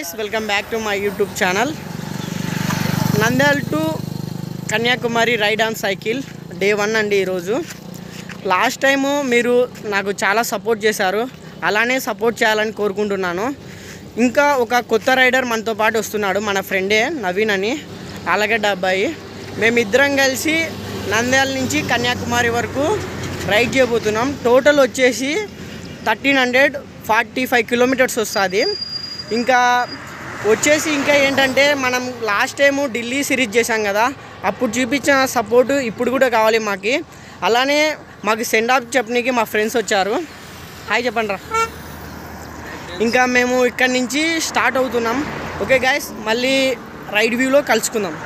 Guys welcome back to my YouTube channel Nandyal to Kanyakumari ride on cycle day one అండి ఈరోజు last time మీరు నాకు చాలా సపోర్ట్ చేశారు అలానే సపోర్ట్ చేయాలని కోరుకుంటున్నాను ఇంకా ఒక కొత్త రైడర్ మనతో పాటు వస్తున్నాడు మన ఫ్రెండే నవీన్ అని ఆలగడ్డ అబ్బాయి మేమిద్దరం కలిసి నంద్యాల నుంచి కన్యాకుమారి వరకు రైడ్ చేయబోతున్నాం టోటల్ వచ్చేసి thirteen hundred forty five kilometers వస్తుంది ఇంకా వచ్చేసి ఇంకా ఏంటంటే మనం లాస్ట్ టైము ఢిల్లీ సిరీస్ చేశాం కదా అప్పుడు చూపించిన సపోర్టు ఇప్పుడు కూడా కావాలి మాకు అలానే మాకు సెండ్ ఆఫ్ చెప్పనీకి మా ఫ్రెండ్స్ వచ్చారు హాయ్ చెప్పండి రా ఇంకా మేము ఇక్కడి నుంచి స్టార్ట్ అవుతున్నాం ఓకే గాయస్ మళ్ళీ రైడ్ వ్యూలో కలుసుకుందాం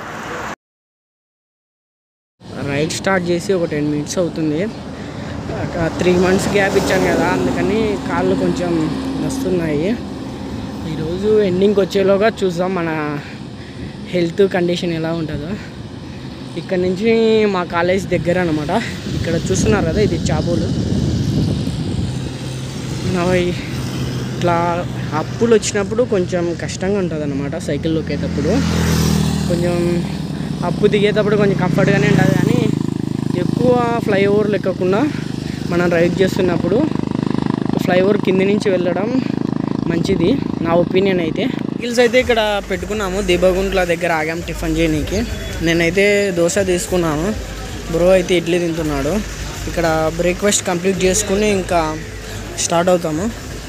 రైడ్ స్టార్ట్ చేసి ఒక టెన్ మినిట్స్ అవుతుంది ఒక త్రీ మంత్స్ గ్యాప్ ఇచ్చాను కదా అందుకని కాళ్ళు కొంచెం వస్తున్నాయి ఈరోజు ఎండింగ్కి వచ్చేలోగా చూద్దాం మన హెల్త్ కండిషన్ ఎలా ఉంటుందో ఇక్కడ నుంచి మా కాలేజ్ దగ్గర అనమాట ఇక్కడ చూస్తున్నారు కదా ఇది చాబోలు నవి ఇట్లా అప్పులు వచ్చినప్పుడు కొంచెం కష్టంగా ఉంటుంది అనమాట సైకిల్ తొక్కేటప్పుడు కొంచెం అప్పు దిగేటప్పుడు కొంచెం కంఫర్ట్గానే ఉంటుంది కానీ ఎక్కువ ఫ్లైఓవర్లు ఎక్కకుండా మనం రైడ్ చేస్తున్నప్పుడు ఫ్లైఓవర్ కింది నుంచి వెళ్ళడం మంచిది నా ఒపీనియన్ అయితే హిల్స్ అయితే ఇక్కడ పెట్టుకున్నాము దీపగుంట్ల దగ్గర ఆగాం టిఫిన్ చేయనీకి నేనైతే దోశ తీసుకున్నాను బ్రో అయితే ఇడ్లీ తింటున్నాడు ఇక్కడ బ్రేక్ఫాస్ట్ కంప్లీట్ చేసుకుని ఇంకా స్టార్ట్ అవుతాము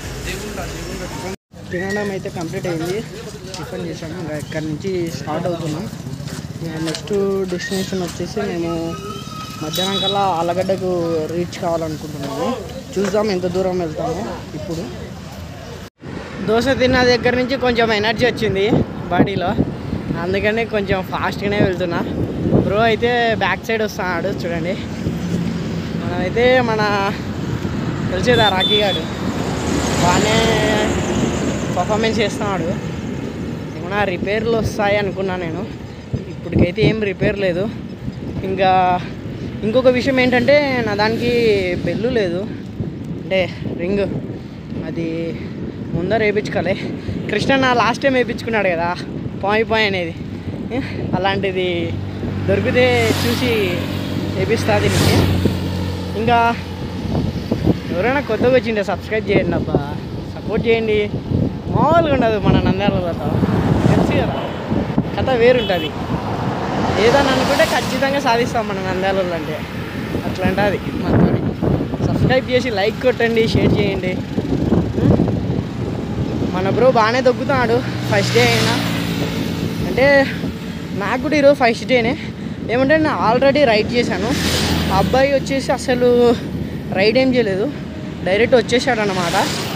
తినడం అయితే కంప్లీట్ అయింది టిఫిన్ చేసాము ఇంకా ఇక్కడ నుంచి స్టార్ట్ అవుతున్నాం నెక్స్ట్ డెస్టినేషన్ వచ్చేసి మేము మధ్యాహ్నం కల్లా ఆలగడ్డకు రీచ్ కావాలనుకుంటున్నాము చూద్దాం ఎంత దూరం వెళ్తాము ఇప్పుడు దోశ తిన్న దగ్గర నుంచి కొంచెం ఎనర్జీ వచ్చింది బాడీలో అందుకని కొంచెం ఫాస్ట్గానే వెళ్తున్నా బ్రో అయితే బ్యాక్ సైడ్ వస్తున్నాడు చూడండి మనమైతే మన తెలిసేదా రాఖీ గాడు బాగానే పర్ఫార్మెన్స్ చేస్తున్నాడు ఏమన్నా రిపేర్లు వస్తాయి అనుకున్నా నేను ఇప్పటికైతే ఏం రిపేర్ లేదు ఇంకా ఇంకొక విషయం ఏంటంటే నా దానికి బెల్లు లేదు అంటే రింగ్ అది ముందర వేయించుకోలే కృష్ణ నా లాస్ట్ టైం వేయించుకున్నాడు కదా పాయి పాయి అనేది ఏ, అలాంటిది దొరికితే చూసి వేపిస్తా దీనికి ఇంకా ఎవరైనా కొత్తగా వచ్చింటే సబ్స్క్రైబ్ చేయండి అబ్బా సపోర్ట్ చేయండి మామూలుగా ఉండదు మన నంద్యాలలో తెలుసు కదా కథ వేరుంటుంది ఏదని అనుకుంటే ఖచ్చితంగా సాధిస్తాం మన నంద్యాలలో అంటే అట్లా ఉంటుంది మనతో సబ్స్క్రైబ్ చేసి లైక్ కొట్టండి షేర్ చేయండి ఉం? మన బ్రో బాగానే దొక్కుతున్నాడు ఫస్ట్ డే అయినా అంటే నాకు కూడా ఈరోజు ఫస్ట్ డేనే ఏమంటే నేను ఆల్రెడీ రైడ్ చేశాను ఆ అబ్బాయి వచ్చేసి అసలు రైడ్ ఏం చేయలేదు డైరెక్ట్ వచ్చేసాడు అనమాట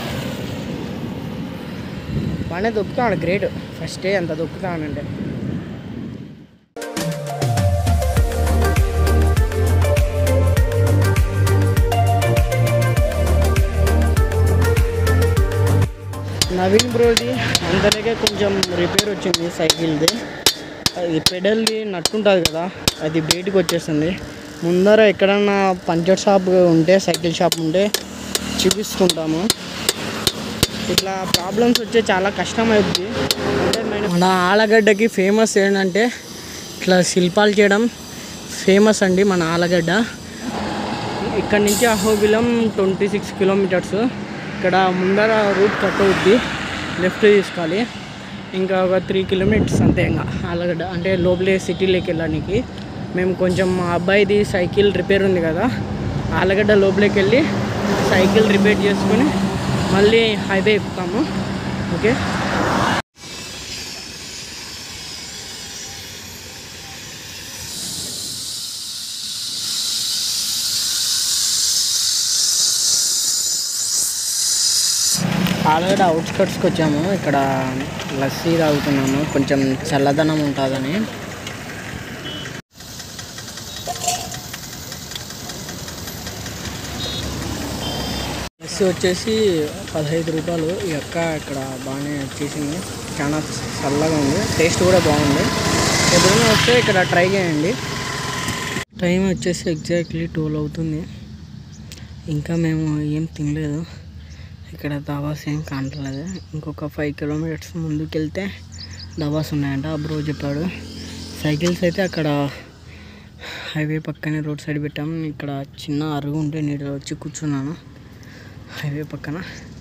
బాగానే దొక్కుతాడు గ్రేట్ ఫస్ట్ డే అంత దొక్కుతానంటే నవీన్ బ్రోది అందరికీ కొంచెం రిపేర్ వచ్చింది సైకిల్ది అది పెడల్ది నట్టుంటుంది కదా అది బయటకు వచ్చేస్తుంది ముందర ఎక్కడన్నా పంచర్ షాప్ ఉంటే సైకిల్ షాప్ ఉంటే చూపిస్తుంటాము ఇట్లా ప్రాబ్లమ్స్ వచ్చే చాలా కష్టం అవుతుంది అంటే మన- మన ఆలగడ్డకి ఫేమస్ ఏంటంటే ఇట్లా శిల్పాలు చేయడం ఫేమస్ అండి మన ఆలగడ్డ ఇక్కడ నుంచి అహోబిలం ట్వంటీ సిక్స్ కిలోమీటర్స్ ఇక్కడ ముందర రూట్ కట్ అవుద్ది లెఫ్ట్ తీసుకోవాలి ఇంకా ఒక త్రీ కిలోమీటర్స్ అంతే ఇంకా ఆలగడ్డ అంటే లోపలే సిటీలోకి వెళ్ళడానికి మేము కొంచెం మా అబ్బాయిది సైకిల్ రిపేర్ ఉంది కదా ఆలగడ్డ లోపలికి వెళ్ళి సైకిల్ రిపేర్ చేసుకొని మళ్ళీ హైవే ఎక్కుతాము ఓకే ఆల్రెడీ అవుట్స్కట్స్కి వచ్చాము ఇక్కడ లస్సీ తాగుతున్నాము కొంచెం చల్లదనం ఉంటుందని లస్సీ వచ్చేసి పదహైదు రూపాయలు ఈ అక్క ఇక్కడ బాగానే చేసింది చాలా చల్లగా ఉంది టేస్ట్ కూడా బాగుంది ఎప్పుడైనా వస్తే ఇక్కడ ట్రై చేయండి టైం వచ్చేసి ఎగ్జాక్ట్లీ ట్వెల్వ్ అవుతుంది ఇంకా మేము ఏం తినలేదు ఇక్కడ దాబాస్ ఏం కానట్లేదు ఇంకొక ఫైవ్ కిలోమీటర్స్ ముందుకు వెళ్తే దాబాస్ ఉన్నాయంట ఆ బ్రో చెప్పాడు సైకిల్స్ అయితే అక్కడ హైవే పక్కనే రోడ్ సైడ్ పెట్టాము ఇక్కడ చిన్న అరుగు ఉంటే నీటిలో వచ్చి కూర్చున్నాను హైవే పక్కన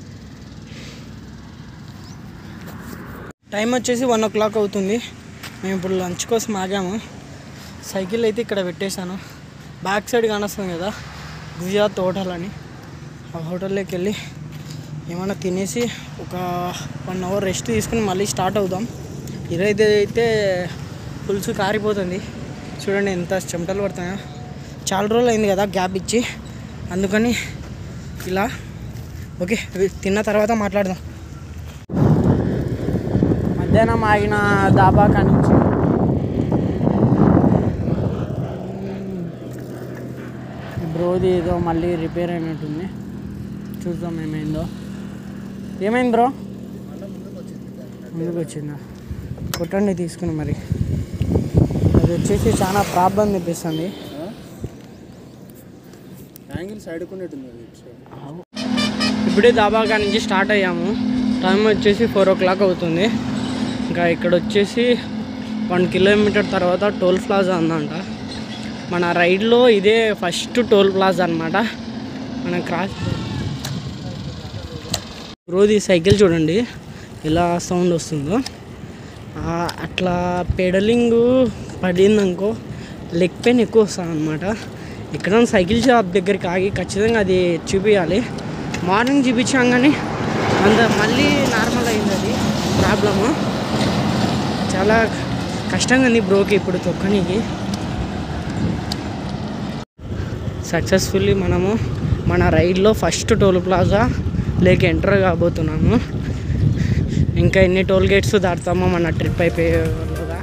టైం వచ్చేసి వన్ ఓ క్లాక్ అవుతుంది మేము ఇప్పుడు లంచ్ కోసం ఆగాము సైకిల్ అయితే ఇక్కడ పెట్టేశాను బ్యాక్ సైడ్ కానొస్తుంది కదా గుజరాత్ హోటల్ అని ఆ హోటల్లోకి వెళ్ళి ఏమైనా తినేసి ఒక వన్ అవర్ రెస్ట్ తీసుకుని మళ్ళీ స్టార్ట్ అవుదాం ఈరోజు అయితే పులుసు కారిపోతుంది చూడండి ఎంత చెమటలు పడుతున్నాయో చాలా రోజులు అయింది కదా గ్యాప్ ఇచ్చి అందుకని ఇలా ఓకే అవి తిన్న తర్వాత మాట్లాడదాం మధ్యాహ్నం ఆగిన దాబా కానించి బ్రోది ఏదో మళ్ళీ రిపేర్ అయినట్టుంది చూద్దాం ఏమైందో ఏమైంది బ్రో ముందుకు వచ్చిందా కొట్టండి తీసుకుని మరి అది వచ్చేసి చాలా ప్రాబ్లం తెప్పిస్తుంది యాంగిల్ సైడ్ కొనేటుంది అది ఇప్పుడే దాబాగా నుంచి స్టార్ట్ అయ్యాము టైం వచ్చేసి ఫోర్ ఓ క్లాక్ అవుతుంది ఇంకా ఇక్కడ వచ్చేసి వన్ కిలోమీటర్ తర్వాత టోల్ ప్లాజా ఉందంట మన రైడ్లో ఇదే ఫస్ట్ టోల్ ప్లాజా అనమాట మన క్రాస్ రోజు సైకిల్ చూడండి ఎలా సౌండ్ వస్తుందో ఆ, అట్లా పెడలింగ్ పడిందనుకో లెగ్ పెయిన్ ఎక్కువ వస్తుంది అనమాట ఎక్కడైనా సైకిల్ షాప్ దగ్గరికి ఆగి ఖచ్చితంగా అది చూపించాలి మార్నింగ్ చూపించాం కానీ అంత మళ్ళీ నార్మల్ అయింది అది ప్రాబ్లము చాలా కష్టంగా ఉంది బ్రోకి ఇప్పుడు తొక్కనికి సక్సెస్ఫుల్లీ మనము మన రైడ్లో ఫస్ట్ టోల్ ప్లాజా లేక ఎంటర్ కాబోతున్నాము ఇంకా ఎన్ని టోల్ గేట్స్ దాటుతామో మన ట్రిప్ అయిపోయేలాగా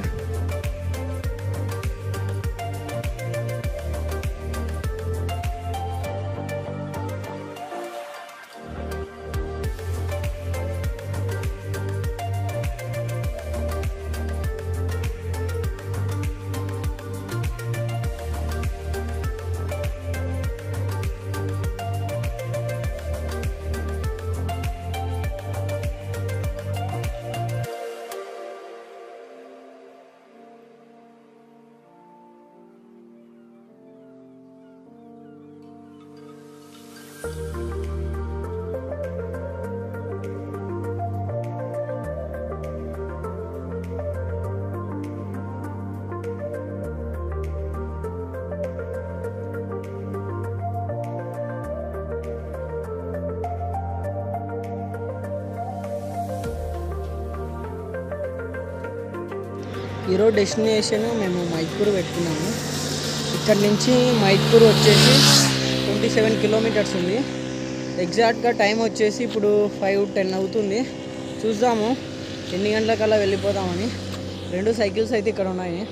ఈరోజు డెస్టినేషన్ మేము మైత్పూర్ పెట్టుకున్నాము ఇక్కడ నుంచి మైత్పూర్ వచ్చేసి ట్వంటీ సెవెన్ కిలోమీటర్స్ ఉంది ఎగ్జాక్ట్గా టైం వచ్చేసి ఇప్పుడు ఫైవ్ టెన్ అవుతుంది చూద్దాము ఎన్ని గంటలకల్లా వెళ్ళిపోదామని రెండు సైకిల్స్ అయితే ఇక్కడ ఉన్నాయి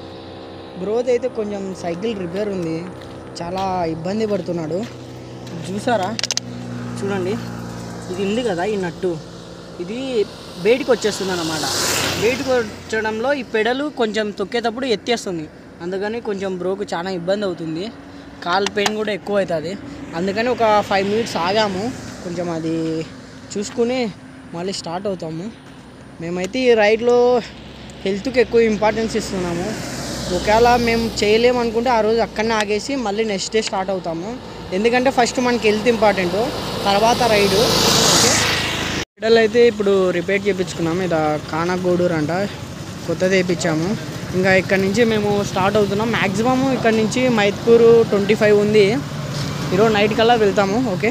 బ్రోత్ అయితే కొంచెం సైకిల్ రిపేర్ ఉంది చాలా ఇబ్బంది పడుతున్నాడు చూసారా చూడండి ఇది ఉంది కదా ఈ నట్టు ఇది బయటికి వచ్చేస్తుంది అన్నమాట బయటికి వచ్చడంలో ఈ పెడలు కొంచెం తొక్కేటప్పుడు ఎత్తేస్తుంది అందుకని కొంచెం బ్రోకు చాలా ఇబ్బంది అవుతుంది కాల్ పెయిన్ కూడా ఎక్కువ అవుతుంది అందుకని ఒక ఫైవ్ మినిట్స్ ఆగాము కొంచెం అది చూసుకుని మళ్ళీ స్టార్ట్ అవుతాము మేమైతే ఈ రైడ్లో హెల్త్కి ఎక్కువ ఇంపార్టెన్స్ ఇస్తున్నాము ఒకవేళ మేము చేయలేము అనుకుంటే ఆ రోజు అక్కడనే ఆగేసి మళ్ళీ నెక్స్ట్ డే స్టార్ట్ అవుతాము ఎందుకంటే ఫస్ట్ మనకి హెల్త్ ఇంపార్టెంట్ తర్వాత రైడు ఓకే పెడల్ అయితే ఇప్పుడు రిపేర్ చేయించుకున్నాము ఇది కానగూడూరు అంట కొత్తది వేయించాము ఇంకా ఇక్కడ నుంచి మేము స్టార్ట్ అవుతున్నాం మ్యాక్సిమమ్ ఇక్కడ నుంచి మైత్పూర్ ట్వంటీ ఫైవ్ ఉంది ఈరోజు నైట్ కల్లా వెళ్తాము ఓకే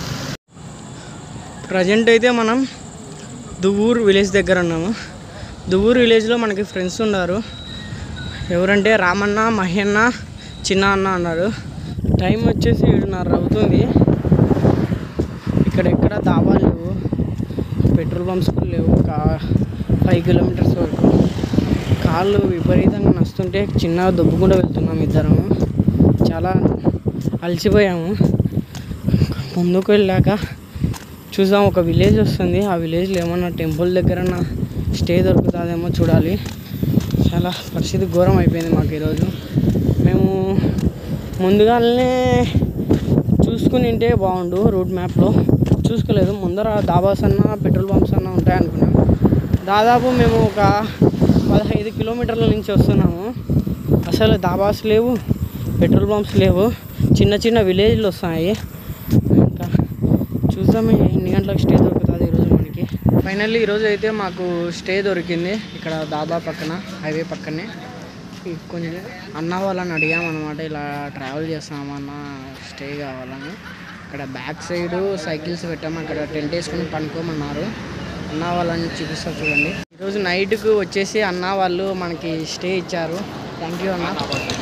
ప్రజెంట్ అయితే మనం దువ్వూరు విలేజ్ దగ్గర ఉన్నాము దువ్వూరు విలేజ్లో మనకి ఫ్రెండ్స్ ఉన్నారు ఎవరంటే రామన్న మహేన్న చిన్న అన్న అన్నారు టైం వచ్చేసి ఏడున్నర అవుతుంది ఇక్కడ ఎక్కడ దాబాలు లేవు పెట్రోల్ పంప్స్ కూడా లేవు ఒక ఫైవ్ కిలోమీటర్స్ వరకు కాళ్ళు విపరీతంగా నస్తుంటే చిన్నగా దొబ్బుకుండా వెళ్తున్నాం ఇద్దరము చాలా అలసిపోయాము ముందుకు వెళ్ళాక చూద్దాం ఒక విలేజ్ వస్తుంది ఆ విలేజ్లో ఏమన్నా టెంపుల్ దగ్గర స్టే దొరుకుతుందేమో చూడాలి చాలా పరిస్థితి ఘోరం అయిపోయింది మాకు ఈరోజు మేము ముందుగానే చూసుకుని ఉంటే బాగుండు రూట్ మ్యాప్లో చూసుకోలేదు ముందర దాబాస్ అన్న పెట్రోల్ పంప్స్ అన్న ఉంటాయి అనుకున్నాం దాదాపు మేము ఒక పదహైదు కిలోమీటర్ల నుంచి వస్తున్నాము అసలు దాబాస్ లేవు పెట్రోల్ పంప్స్ లేవు చిన్న చిన్న విలేజ్లు వస్తాయి ఇంకా చూద్దాం ఎన్ని గంటలకు స్టే దొరుకుతుంది ఈరోజు మనకి ఫైనల్లీ ఈరోజు అయితే మాకు స్టే దొరికింది ఇక్కడ దాబా పక్కన హైవే పక్కనే ఈ కొంచెం అన్న వాళ్ళని అడిగామన్నమాట ఇలా ట్రావెల్ చేస్తామన్న స్టే కావాలని ఇక్కడ బ్యాక్ సైడ్ సైకిల్స్ పెట్టాము అక్కడ టెంట్ వేసుకుని పనుకోమన్నారు అన్న వాళ్ళని చూపిస్తారు చూడండి ఈరోజు నైట్కు వచ్చేసి అన్న వాళ్ళు మనకి స్టే ఇచ్చారు థ్యాంక్ యూ అన్న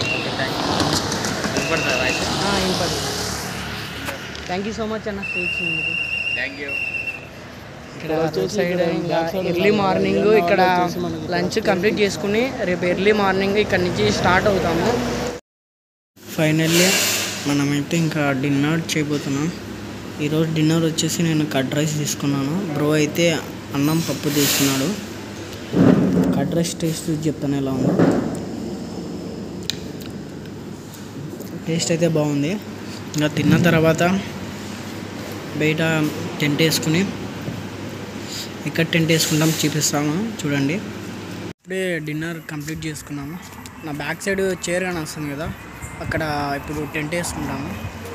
థ్యాంక్ యూ సో మచ్ అన్న స్టే ఇచ్చినందుకు థ్యాంక్ యూ ఇక్కడ రోడ్ సైడ్ ఇంకా ఎర్లీ మార్నింగ్ ఇక్కడ లంచ్ కంప్లీట్ చేసుకుని రేపు ఎర్లీ మార్నింగ్ ఇక్కడ నుంచి స్టార్ట్ అవుతాము ఫైనల్లీ మనమైతే ఇంకా డిన్నర్ చేయబోతున్నాం ఈరోజు డిన్నర్ వచ్చేసి నేను కట్ రైస్ తీసుకున్నాను బ్రో అయితే అన్నం పప్పు తీసుకున్నాడు కట్ రైస్ టేస్ట్ చూసి చెప్తాను ఎలా ఉందో టేస్ట్ అయితే బాగుంది ఇంకా తిన్న తర్వాత బయట టెంట్ వేసుకుని ఎక్కడ టెంట్ వేసుకుంటాం చూపిస్తాము చూడండి ఇప్పుడే డిన్నర్ కంప్లీట్ చేసుకున్నాము నా బ్యాక్ సైడ్ చైర్ కానీ వస్తుంది కదా అక్కడ ఇప్పుడు టెంట్ వేసుకుంటాము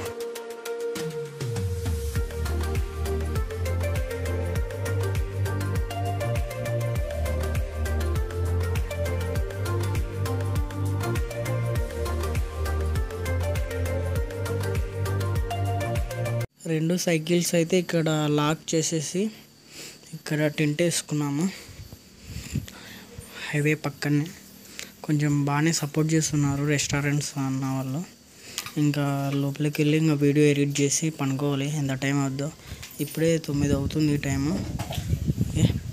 రెండు సైకిల్స్ అయితే ఇక్కడ లాక్ చేసేసి ఇక్కడ టెంట్ వేసుకున్నాము హైవే పక్కనే కొంచెం బాగానే సపోర్ట్ చేస్తున్నారు రెస్టారెంట్స్ అన్న వాళ్ళు ఇంకా లోపలికి వెళ్ళి ఇంకా వీడియో ఎడిట్ చేసి పనుకోవాలి ఎంత టైం అవుద్దో ఇప్పుడే తొమ్మిది అవుతుంది టైము ఓకే